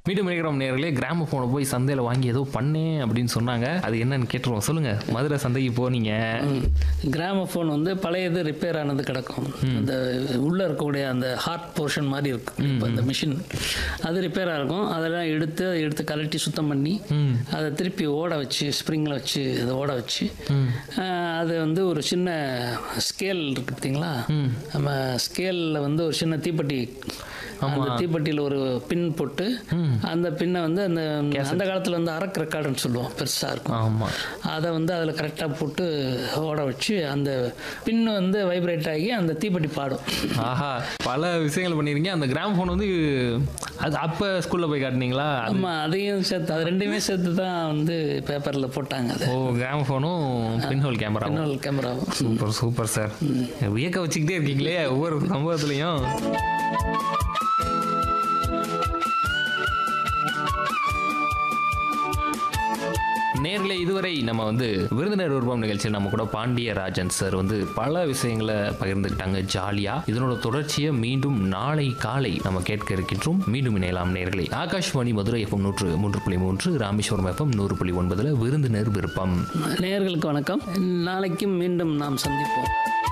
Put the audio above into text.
மீண்டும் இணைக்கிறோம் நேர்களே கிராம போனை போய் சந்தையில் வாங்கி ஏதோ பண்ணேன் அப்படின்னு சொன்னாங்க அது என்னன்னு கேட்டுருவோம் சொல்லுங்க மதுரை சந்தைக்கு போனீங்க கிராமஃபோன் வந்து பழையது ரிப்பேர் ஆனது கிடக்கும் அந்த உள்ள இருக்கக்கூடிய அந்த ஹார்ட் போர்ஷன் மாதிரி இருக்கும் இப்போ அந்த மிஷின் அது ரிப்பேராக இருக்கும் அதெல்லாம் எடுத்து அதை எடுத்து கலட்டி சுத்தம் பண்ணி அதை திருப்பி ஓட வச்சு ஸ்ப்ரிங்கில் வச்சு அதை ஓட வச்சு ஆஹ், அது வந்து ஒரு சின்ன ஸ்கேல் இருக்கு பார்த்தீங்களா நம்ம ஸ்கேலில் வந்து ஒரு சின்ன தீப்பெட்டி அந்த தீப்பெட்டியில் ஒரு பின் போட்டு அந்த பின்னை வந்து அந்த அந்த காலத்தில் வந்து அரக் ரெக்கார்டுன்னு சொல்லுவோம் பெருசாக இருக்கும் ஆமா அதை வந்து அதில் கரெக்டாக போட்டு ஓட வச்சு அந்த பின் வந்து வைப்ரேட் ஆகி அந்த தீப்பெட்டி பாடும் ஆஹா பல விஷயங்கள் பண்ணிருக்கீங்க அந்த கிராம போன் வந்து அது அப்ப ஸ்கூல்ல போய் காட்டுனீங்களா ஆமாம் அதையும் சேர்த்து அது ரெண்டுமே சேர்த்து தான் வந்து பேப்பரில் போட்டாங்க அது ஓ கிராம போனும் பின்ஹோல் கேமரா பின்னல் கேமராவும் சூப்பர் சூப்பர் சார் வியக்க வச்சுக்கிட்டே இருக்கீங்களே ஒவ்வொரு சம்பவத்துலையும் நேர்களை இதுவரை நம்ம வந்து விருந்தினர் உருவம் நிகழ்ச்சியில் நம்ம கூட பாண்டியராஜன் சார் வந்து பல விஷயங்களை பகிர்ந்துக்கிட்டாங்க ஜாலியா இதனோட தொடர்ச்சியை மீண்டும் நாளை காலை நம்ம கேட்க இருக்கின்றோம் மீண்டும் இணையலாம் நேர்களை ஆகாஷ்வாணி மதுரை எஃப்எம் நூற்று மூன்று புள்ளி மூன்று ராமேஸ்வரம் எஃப்எம் நூறு புள்ளி ஒன்பதுல விருந்தினர் விருப்பம் நேயர்களுக்கு வணக்கம் நாளைக்கும் மீண்டும் நாம் சந்திப்போம்